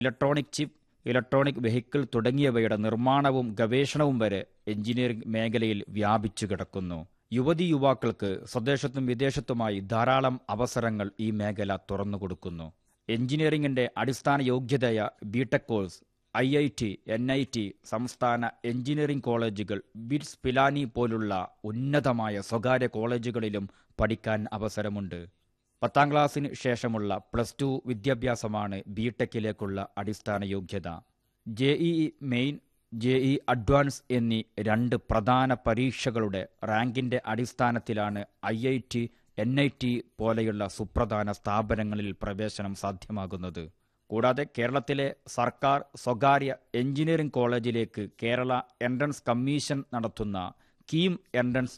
electronic chip electronic vehicle തുടങ്ങിയവയുടെ നിർമ്മാണവും ഗവേഷണവും വരെ എഞ്ചിനീയറിംഗ് മേഖലയിൽ വ്യാപിച്ചു കിടക്കുന്നു യുവതി യുവാക്കൾക്ക് സ്വദേശത്തും വിദേശത്തുമായി ധാരാളം അവസരങ്ങൾ ഈ മേഖല തുറന്നുകൊടുക്കുന്നു എഞ്ചിനീയറിംഗിന്റെ അടിസ്ഥാന യോഗ്യതയ BTech course I I T N I T സംസ്ഥാന എഞ്ചിനീയറിംഗ് കോളേജുകൾ ബിറ്റ്സ് പിലാനി പോലുള്ള ഉന്നതമായ സ്വകാര്യ കോളേജുകളിലും പഠിക്കാൻ അവസരമുണ്ട് പത്താം ക്ലാസ്സിന് ശേഷമുള്ള പ്ലസ് ടു വിദ്യാഭ്യാസമാണ് ബിടെക്കിലേക്കുള്ള അടിസ്ഥാന യോഗ്യത J E main J E advance എന്നീ രണ്ട് പ്രധാന പരീക്ഷകളുടെ റാങ്കിന്റെ അടിസ്ഥാനത്തിലാണ് ഐ ഐ ടി എൻ ഐ ടി പോലെയുള്ള സുപ്രധാന സ്ഥാപനങ്ങളിൽ പ്രവേശനം സാധ്യമാകുന്നത് കൂടാതെ കേരളത്തിലെ സർക്കാർ സ്വകാര്യ എഞ്ചിനീയറിംഗ് കോളേജിലേക്ക് കേരള എൻട്രൻസ് കമ്മീഷൻ നടത്തുന്ന കീം എൻട്രൻസ്